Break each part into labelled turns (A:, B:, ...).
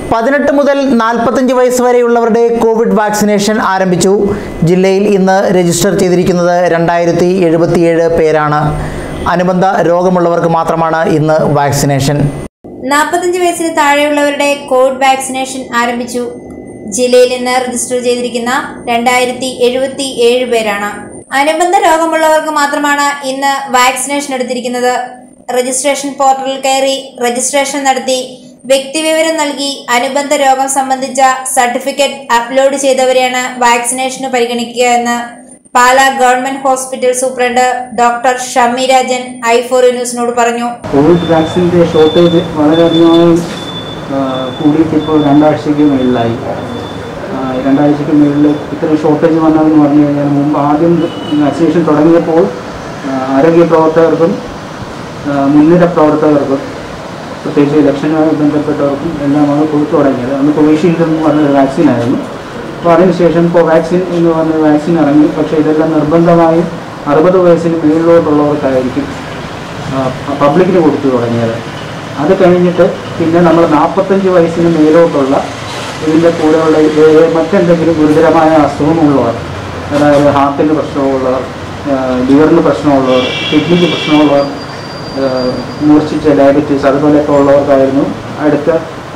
A: പതിനെട്ട് മുതൽ നാൽപ്പത്തഞ്ച് വയസ്സ് വരെയുള്ളവരുടെ കോവിഡ് വാക്സിനേഷൻ ആരംഭിച്ചു ജില്ലയിൽ ഇന്ന് രജിസ്റ്റർ ചെയ്തിരിക്കുന്നത് രണ്ടായിരത്തി എഴുപത്തിയേഴ് പേരാണ് അനുബന്ധ രോഗമുള്ളവർക്ക് മാത്രമാണ് ഇന്ന് വാക്സിനേഷൻ
B: നാൽപ്പത്തഞ്ച് വയസ്സിന് താഴെയുള്ളവരുടെ കോവിഡ് വാക്സിനേഷൻ ആരംഭിച്ചു ജില്ലയിൽ ഇന്ന് രജിസ്റ്റർ ചെയ്തിരിക്കുന്ന രണ്ടായിരത്തി എഴുപത്തി ഏഴ് പേരാണ് അനുബന്ധ രോഗമുള്ളവർക്ക് മാത്രമാണ് ഇന്ന് വാക്സിനേഷൻ എടുത്തിരിക്കുന്നത് രജിസ്ട്രേഷൻ പോർട്ടലിൽ കയറി രജിസ്ട്രേഷൻ നടത്തി വ്യക്തിവിവരം നൽകി അനുബന്ധ രോഗം സംബന്ധിച്ച സർട്ടിഫിക്കറ്റ് അപ്ലോഡ് ചെയ്തവരെയാണ് വാക്സിനേഷന് പരിഗണിക്കുക എന്ന് Pala government hospital superintendent doctor Shami Rajan I four ന്യൂസിനോട് പറഞ്ഞു
C: കോവിഡ് വാക്സിൻ്റെ ഷോർട്ടേജ് വളരെയധികം ആ, കൂടിയിട്ട് ഇപ്പോൾ രണ്ടാഴ്ചയ്ക്ക് മേളിലായി ആ, രണ്ടാഴ്ചയ്ക്ക് മേളിൽ ഇത്രയും ഷോർട്ടേജ് വന്നതെന്ന് പറഞ്ഞു കഴിഞ്ഞാൽ മുമ്പ് ആദ്യം വാക്സിനേഷൻ തുടങ്ങിയപ്പോൾ ആ, ആരോഗ്യ പ്രവർത്തകർക്കും ആ, മുൻനിര പ്രവർത്തകർക്കും പ്രത്യേകിച്ച് ഇലക്ഷനുമായി ബന്ധപ്പെട്ടവർക്കും എല്ലാമാണ് കൊടുത്തു തുടങ്ങിയത് അന്ന് കോവിഷീൽഡ് എന്ന് പറഞ്ഞൊരു വാക്സിനായിരുന്നു അപ്പോൾ അതിനുശേഷം കോവാക്സിൻ എന്ന് പറഞ്ഞ വാക്സിൻ ഇറങ്ങി പക്ഷേ ഇതെല്ലാം നിർബന്ധമായും അറുപത് വയസ്സിന് മേളിലോട്ടുള്ളവർക്കായിരിക്കും പബ്ലിക്കിന് കൊടുത്തു തുടങ്ങിയത് അത് കഴിഞ്ഞിട്ട് പിന്നെ നമ്മൾ നാൽപ്പത്തഞ്ച് വയസ്സിന് മേലോട്ടുള്ള ഇതിൻ്റെ കൂടെയുള്ള ഏ- മറ്റെന്തെങ്കിലും ഗുരുതരമായ അസുഖമുള്ളവർ അതായത് ഹാർട്ടിന് പ്രശ്നമുള്ളവർ ലിവറിന് പ്രശ്നമുള്ളവർ കിഡ്നിക്ക് പ്രശ്നമുള്ളവർ ഏഹ് മൂർച്ഛിച്ച ഡയബറ്റീസ് അതുപോലെയൊക്കെ ഉള്ളവർക്കായിരുന്നു അടുത്ത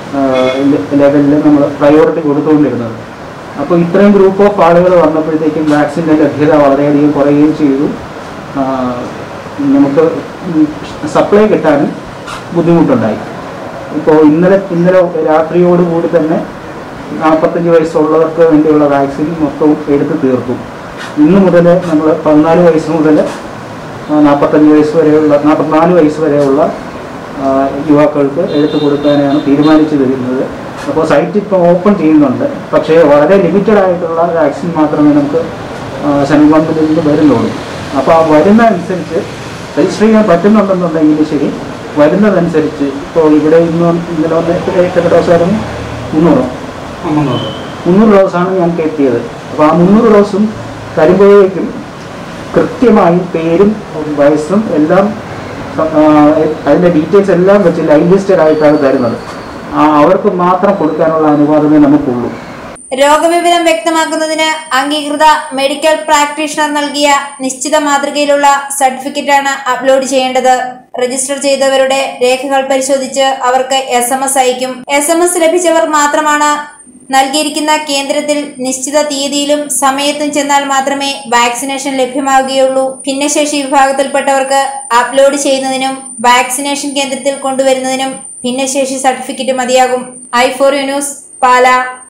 C: ലെവലിൽ നമ്മൾ പ്രയോറിറ്റി കൊടുത്തുകൊണ്ടിരുന്നത് അപ്പോൾ ഇത്രയും ഗ്രൂപ്പ് ഓഫ് ആളുകൾ വന്നപ്പോഴത്തേക്കും വാക്സിൻ്റെ ലഭ്യത വളരെയധികം കുറയുകയും ചെയ്തു ആഹ് നമുക്ക് സപ്ലൈ കിട്ടാനും ബുദ്ധിമുട്ടുണ്ടായി ഇപ്പോൾ ഇന്നലെ ഇന്നലെ രാത്രിയോടുകൂടി തന്നെ നാൽപ്പത്തഞ്ച് വയസ്സുള്ളവർക്ക് വേണ്ടിയുള്ള വാക്സിൻ മൊത്തം എടുത്ത് തീർത്തു ഇന്ന് മുതൽ നമ്മൾ പതിനാല് വയസ്സ് മുതൽ നാൽപ്പത്തഞ്ച് വയസ്സ് വരെയുള്ള നാൽപ്പത്തിനാല് വയസ്സ് വരെയുള്ള ആ, യുവാക്കൾക്ക് എടുത്തു കൊടുക്കാനാണ് തീരുമാനിച്ചു തരുന്നത് അപ്പോൾ സൈറ്റ് ഇപ്പോൾ ഓപ്പൺ ചെയ്യുന്നുണ്ട് പക്ഷേ വളരെ ലിമിറ്റഡ് ആയിട്ടുള്ള വാക്സിൻ മാത്രമേ നമുക്ക് സെൻട്രൽ ഗവൺമെൻറ്റിൽ നിന്ന് വരുന്നുള്ളൂ അപ്പോൾ ആ വരുന്ന അനുസരിച്ച് രജിസ്റ്റർ ചെയ്യാൻ പറ്റുന്നുണ്ടെന്നുണ്ടെങ്കിൽ ശരി വരുന്നതനുസരിച്ച് ഇപ്പോൾ ഇവിടെ ഇന്ന് ഇന്നലെ വന്ന എത്ര എത്ര ഡോസായിരുന്നു മുന്നൂറോ മുന്നൂറ് ഡോസാണ് ഞങ്ങൾക്ക് എത്തിയത് അപ്പോൾ ആ മുന്നൂറ് ഡോസും തരുമ്പോഴേക്കും കൃത്യമായി പേരും വയസ്സും എല്ലാം ആ, അതിൻ്റെ ഡീറ്റെയിൽസ് എല്ലാം വെച്ച് ലൈൻ ലിസ്റ്റഡ് ആയിട്ടാണ് തരുന്നത് ആ, അവർക്ക് മാത്രം കൊടുക്കാനുള്ള അനുവാദമേ നമുക്കുള്ളൂ
B: രോഗവിവരം വ്യക്തമാക്കുന്നതിന് അംഗീകൃത മെഡിക്കൽ പ്രാക്ടീഷണർ നൽകിയ നിശ്ചിത മാതൃകയിലുള്ള സർട്ടിഫിക്കറ്റാണ് അപ്ലോഡ് ചെയ്യേണ്ടത് രജിസ്റ്റർ ചെയ്തവരുടെ രേഖകൾ പരിശോധിച്ച് അവർക്ക് എസ് എം എസ് അയക്കും എസ് എം എസ് ലഭിച്ചവർ മാത്രമാണ് നൽകിയിരിക്കുന്ന കേന്ദ്രത്തിൽ നിശ്ചിത തീയതിയിലും സമയത്തും ചെന്നാൽ മാത്രമേ വാക്സിനേഷൻ ലഭ്യമാവുകയുള്ളൂ ഭിന്നശേഷി വിഭാഗത്തിൽപ്പെട്ടവർക്ക് അപ്ലോഡ് ചെയ്യുന്നതിനും വാക്സിനേഷൻ കേന്ദ്രത്തിൽ കൊണ്ടുവരുന്നതിനും ഭിന്നശേഷി സർട്ടിഫിക്കറ്റ് മതിയാകും ഐ ഫോർ ന്യൂസ് പാല